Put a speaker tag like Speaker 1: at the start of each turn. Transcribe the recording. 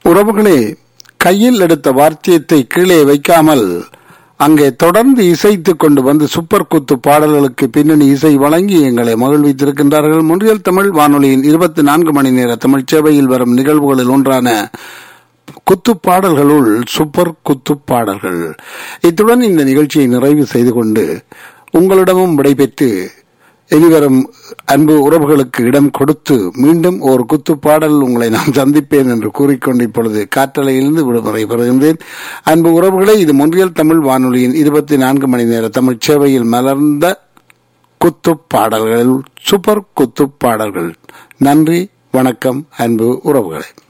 Speaker 1: உறவுகளே கையில் எடுத்த வார்த்தியத்தை கீழே வைக்காமல் அங்கே தொடர்ந்து இசைத்துக் கொண்டு வந்து சூப்பர் குத்து பாடல்களுக்கு பின்னணி இசை வழங்கி எங்களை மகிழ்வித்திருக்கின்றார்கள் முன்றியல் தமிழ் வானொலியின் இருபத்தி நான்கு மணி நேர தமிழ் சேவையில் வரும் நிகழ்வுகளில் ஒன்றான குத்து பாடல்களுள் சூப்பர் குத்து பாடல்கள் இத்துடன் இந்த நிகழ்ச்சியை நிறைவு செய்து கொண்டு உங்களிடமும் விடைபெற்று இனிவரும் அன்பு உறவுகளுக்கு இடம் கொடுத்து மீண்டும் ஒரு குத்து பாடல் உங்களை நான் சந்திப்பேன் என்று கூறிக்கொண்டு இப்பொழுது காற்றலையிலிருந்து விடுமுறை பெறுகின்றேன் அன்பு உறவுகளை இது முன்றியல் தமிழ் வானொலியின் இருபத்தி நான்கு மணி நேர தமிழ் சேவையில் மலர்ந்த குத்து பாடல்கள் சூப்பர் குத்து பாடல்கள் நன்றி வணக்கம் அன்பு உறவுகளே